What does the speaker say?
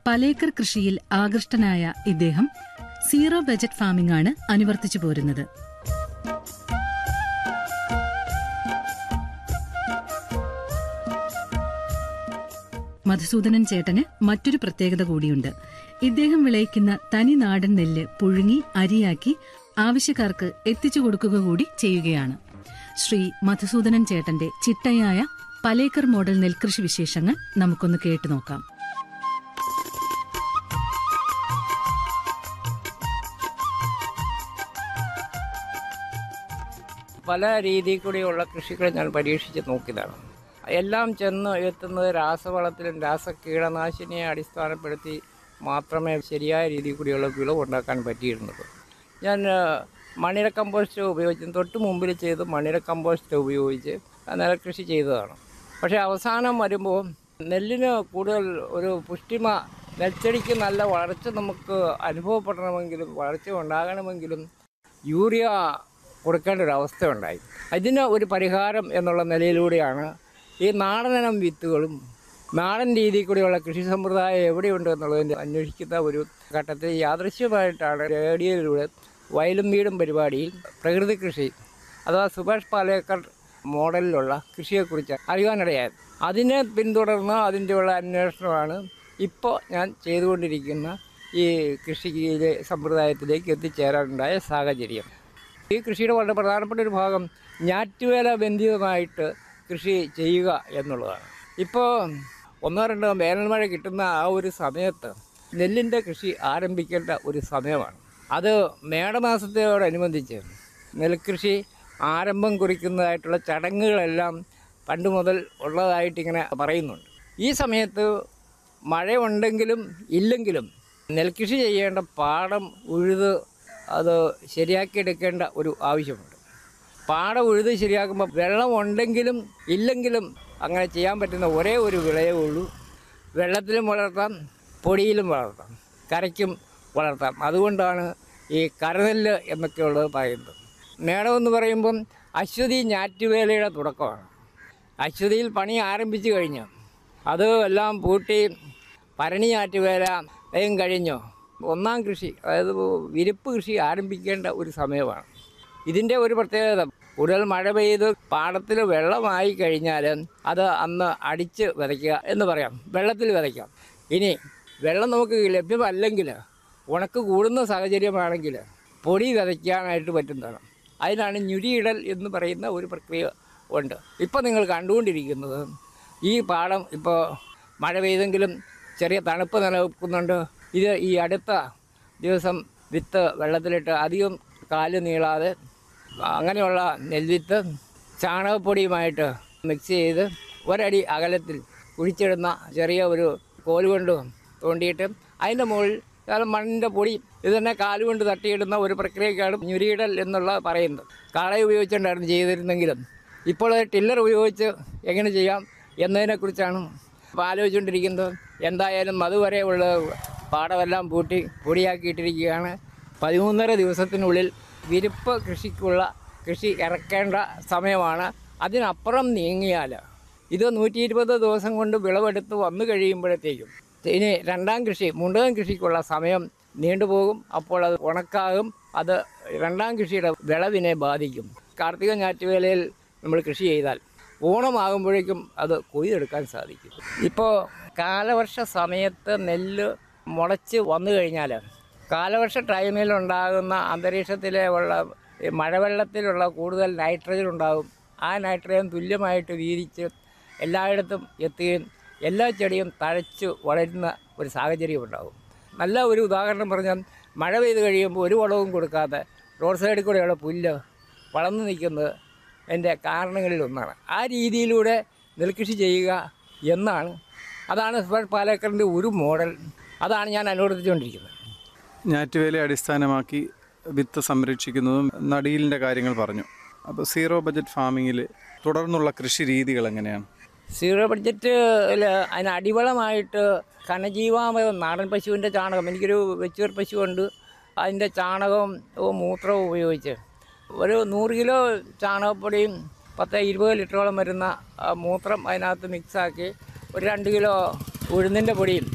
പലേക്കർ കൃഷിയിൽ ആകൃഷ്ടനായ ഇദ്ദേഹം zero budget farming ആണ് അനുവർത്തിച്ചു പോരുന്നത് മധുസൂദനൻ ചേട്ടന് മറ്റൊരു പ്രത്യേകത കൂടിയുണ്ട് ഇദ്ദേഹം വിളയിക്കുന്ന തനി നാടൻ നെല്ല് പുഴുങ്ങി അരിയാക്കി ആവശ്യക്കാർക്ക് എത്തിച്ചു കൊടുക്കുക കൂടി ചെയ്യുകയാണ് ശ്രീ മധുസൂദനൻ ചേട്ടന്റെ ചിട്ടയായ പലേക്കർ മോഡൽ നെൽകൃഷി വിശേഷങ്ങൾ നമുക്കൊന്ന് കേട്ടു നോക്കാം പല രീതിയിൽ കൂടിയുള്ള കൃഷികൾ ഞാൻ പരീക്ഷിച്ച് നോക്കിയതാണ് എല്ലാം ചെന്ന് എത്തുന്നത് രാസവളത്തിലും രാസ കീടനാശിനിയെ അടിസ്ഥാനപ്പെടുത്തി മാത്രമേ ശരിയായ രീതിയിൽ കൂടിയുള്ള വിളവ് ഉണ്ടാക്കാൻ പറ്റിയിരുന്നത് ഞാൻ ആ, മണിര കമ്പോസ്റ്റ് ഉപയോഗിച്ച് തൊട്ട് മുമ്പിൽ ചെയ്ത് മണിര കമ്പോസ്റ്റ് ഉപയോഗിച്ച് നെൽകൃഷി ചെയ്തതാണ് പക്ഷേ അവസാനം വരുമ്പോൾ നെല്ലിന് കൂടുതൽ ഒരു പുഷ്ടിമ നെൽച്ചെടിക്ക് നല്ല വളർച്ച നമുക്ക് അനുഭവപ്പെടണമെങ്കിലും വളർച്ച ഉണ്ടാകണമെങ്കിലും യൂറിയ കൊടുക്കേണ്ട ഒരു അവസ്ഥ ഉണ്ടായി അതിന് ഒരു പരിഹാരം എന്നുള്ള നിലയിലൂടെയാണ് ഈ നാടനിനം വിത്തുകളും നാടൻ രീതിയിൽ കൂടിയുള്ള കൃഷി സമ്പ്രദായം എവിടെയുണ്ട് എന്നുള്ളതിൻ്റെ അന്വേഷിക്കുന്ന ഒരു ഘട്ടത്തിൽ യാദൃശ്യമായിട്ടാണ് റേഡിയോയിലൂടെ വയലും വീടും പരിപാടിയിൽ പ്രകൃതി കൃഷി അഥവാ സുഭാഷ് പാലേക്കർ മോഡലിലുള്ള കൃഷിയെക്കുറിച്ച് അറിയാനിടയായത് അതിനെ പിന്തുടർന്ന് അതിൻ്റെയുള്ള അന്വേഷണമാണ് ഇപ്പോൾ ഞാൻ ചെയ്തുകൊണ്ടിരിക്കുന്ന ഈ കൃഷിയിലെ സമ്പ്രദായത്തിലേക്ക് എത്തിച്ചേരാനുണ്ടായ സാഹചര്യം ഈ കൃഷിയുടെ വളരെ പ്രധാനപ്പെട്ട ഒരു ഭാഗം ഞാറ്റുവേല ബന്ധിതമായിട്ട് കൃഷി ചെയ്യുക എന്നുള്ളതാണ് ഇപ്പോൾ ഒന്നോ രണ്ടോ വേനൽ മഴ കിട്ടുന്ന ആ ഒരു സമയത്ത് നെല്ലിൻ്റെ കൃഷി ആരംഭിക്കേണ്ട ഒരു സമയമാണ് അത് മേടമാസത്തോടനുബന്ധിച്ച് നെൽകൃഷി ആരംഭം കുറിക്കുന്നതായിട്ടുള്ള ചടങ്ങുകളെല്ലാം പണ്ട് മുതൽ ഉള്ളതായിട്ടിങ്ങനെ പറയുന്നുണ്ട് ഈ സമയത്ത് മഴയുണ്ടെങ്കിലും ഇല്ലെങ്കിലും നെൽകൃഷി ചെയ്യേണ്ട പാടം ഉഴുത് അത് ശരിയാക്കിയെടുക്കേണ്ട ഒരു ആവശ്യമുണ്ട് പാടം ഉഴുത് ശരിയാക്കുമ്പോൾ വെള്ളം ഉണ്ടെങ്കിലും ഇല്ലെങ്കിലും അങ്ങനെ ചെയ്യാൻ പറ്റുന്ന ഒരേ ഒരു വിളയേ ഉള്ളൂ വെള്ളത്തിലും വളർത്താം പൊടിയിലും വളർത്താം കരയ്ക്കും വളർത്താം അതുകൊണ്ടാണ് ഈ കരനെല്ല് എന്നൊക്കെയുള്ളത് പറയുന്നത് മേടം എന്ന് പറയുമ്പം അശ്വതി ഞാറ്റുവേലയുടെ തുടക്കമാണ് അശ്വതിയിൽ പണി ആരംഭിച്ചു കഴിഞ്ഞു അത് എല്ലാം പൂട്ടി ഭരണി ഞാറ്റുവേല വേഗം കഴിഞ്ഞു ഒന്നാം കൃഷി അതായത് വിരിപ്പ് കൃഷി ആരംഭിക്കേണ്ട ഒരു സമയമാണ് ഇതിൻ്റെ ഒരു പ്രത്യേകത കൂടുതൽ മഴ പെയ്ത് പാടത്തിൽ വെള്ളമായി കഴിഞ്ഞാൽ അത് അന്ന് അടിച്ച് വിതയ്ക്കുക എന്ന് പറയാം വെള്ളത്തിൽ വിതയ്ക്കാം ഇനി വെള്ളം നമുക്ക് ലഭ്യമല്ലെങ്കിൽ ഉണക്ക് കൂടുന്ന സാഹചര്യമാണെങ്കിൽ പൊടി വിതയ്ക്കാനായിട്ട് പറ്റുന്നതാണ് അതിനാണ് ഞുരിയിടൽ എന്ന് പറയുന്ന ഒരു പ്രക്രിയ ഉണ്ട് ഇപ്പോൾ നിങ്ങൾ കണ്ടുകൊണ്ടിരിക്കുന്നത് ഈ പാടം ഇപ്പോൾ മഴ പെയ്തെങ്കിലും ചെറിയ തണുപ്പ് നിലനിൽക്കുന്നുണ്ട് ഇത് ഈ അടുത്ത ദിവസം വിത്ത് വെള്ളത്തിലിട്ട് അധികം കാല് നീളാതെ അങ്ങനെയുള്ള നെൽവിത്ത് ചാണകപ്പൊടിയുമായിട്ട് മിക്സ് ചെയ്ത് ഒരടി അകലത്തിൽ കുഴിച്ചിടുന്ന ചെറിയ ഒരു കോല് കൊണ്ട് തോണ്ടിയിട്ട് അതിൻ്റെ മുകളിൽ കാരണം മണ്ണിൻ്റെ പൊടി ഇത് തന്നെ കാലുകൊണ്ട് തട്ടിയിടുന്ന ഒരു പ്രക്രിയക്കാണ് ഞുരിയിടൽ എന്നുള്ള പറയുന്നത് കാള ഉപയോഗിച്ചുകൊണ്ടായിരുന്നു ചെയ്തിരുന്നെങ്കിലും ഇപ്പോൾ അത് ടില്ലർ ഉപയോഗിച്ച് എങ്ങനെ ചെയ്യാം എന്നതിനെക്കുറിച്ചാണ് ഇപ്പോൾ ആലോചിച്ചുകൊണ്ടിരിക്കുന്നത് എന്തായാലും അതുവരെ ഉള്ള പാടമെല്ലാം പൂട്ടി പൊടിയാക്കിയിട്ടിരിക്കുകയാണ് പതിമൂന്നര ദിവസത്തിനുള്ളിൽ വിരിപ്പ് കൃഷിക്കുള്ള കൃഷി ഇറക്കേണ്ട സമയമാണ് അതിനപ്പുറം നീങ്ങിയാൽ ഇത് നൂറ്റി ഇരുപത് ദിവസം കൊണ്ട് വിളവെടുത്ത് വന്നു കഴിയുമ്പോഴത്തേക്കും ഇനി രണ്ടാം കൃഷി മുണ്ടകം കൃഷിക്കുള്ള സമയം നീണ്ടുപോകും അപ്പോൾ അത് ഉണക്കാകും അത് രണ്ടാം കൃഷിയുടെ വിളവിനെ ബാധിക്കും കാർത്തിക ഞാറ്റുവേലയിൽ നമ്മൾ കൃഷി ചെയ്താൽ ഓണമാകുമ്പോഴേക്കും അത് കൊയ്തെടുക്കാൻ സാധിക്കും ഇപ്പോൾ കാലവർഷ സമയത്ത് നെല്ല് മുളച്ച് വന്നു കഴിഞ്ഞാൽ കാലവർഷ ടൈമിൽ ഉണ്ടാകുന്ന അന്തരീക്ഷത്തിലെ ഉള്ള ഈ മഴവെള്ളത്തിലുള്ള കൂടുതൽ നൈട്രജൻ ഉണ്ടാകും ആ നൈട്രജൻ തുല്യമായിട്ട് വീതിച്ച് എല്ലായിടത്തും എത്തുകയും എല്ലാ ചെടിയും തഴച്ച് വളരുന്ന ഒരു സാഹചര്യം ഉണ്ടാകും നല്ല ഒരു ഉദാഹരണം പറഞ്ഞാൽ മഴ പെയ്ത് കഴിയുമ്പോൾ ഒരു വളവും കൊടുക്കാതെ റോഡ് സൈഡിൽ കൂടെയുള്ള പുല്ല് വളർന്നു നിൽക്കുന്നത് എൻ്റെ കാരണങ്ങളിൽ ഒന്നാണ് ആ രീതിയിലൂടെ നെൽകൃഷി ചെയ്യുക എന്നാണ് അതാണ് സുഭാഷ് പാലേക്കറിൻ്റെ ഒരു മോഡൽ അതാണ് ഞാൻ അനുവർത്തിച്ചുകൊണ്ടിരിക്കുന്നത് ഞാറ്റുവേലയെ അടിസ്ഥാനമാക്കി വിത്ത് സംരക്ഷിക്കുന്നതും നടീലിൻ്റെ കാര്യങ്ങൾ പറഞ്ഞു അപ്പോൾ സീറോ ബജറ്റ് ഫാമിങ്ങിൽ തുടർന്നുള്ള കൃഷി രീതികൾ എങ്ങനെയാണ് സീറോ ബഡ്ജറ്റിൽ അതിന് അടിവളമായിട്ട് ഘനജീവാമൃതം നാടൻ പശുവിൻ്റെ ചാണകം എനിക്കൊരു വെച്ചൂർ പശുവുണ്ട് അതിൻ്റെ ചാണകവും ഓ, മൂത്രവും ഉപയോഗിച്ച് ഒരു നൂറ് കിലോ ചാണകപ്പൊടിയും പത്ത് ഇരുപത് ലിറ്ററോളം വരുന്ന ആ, മൂത്രം അതിനകത്ത് മിക്സാക്കി ഒരു രണ്ട് കിലോ ഉഴുന്നിൻ്റെ പൊടിയും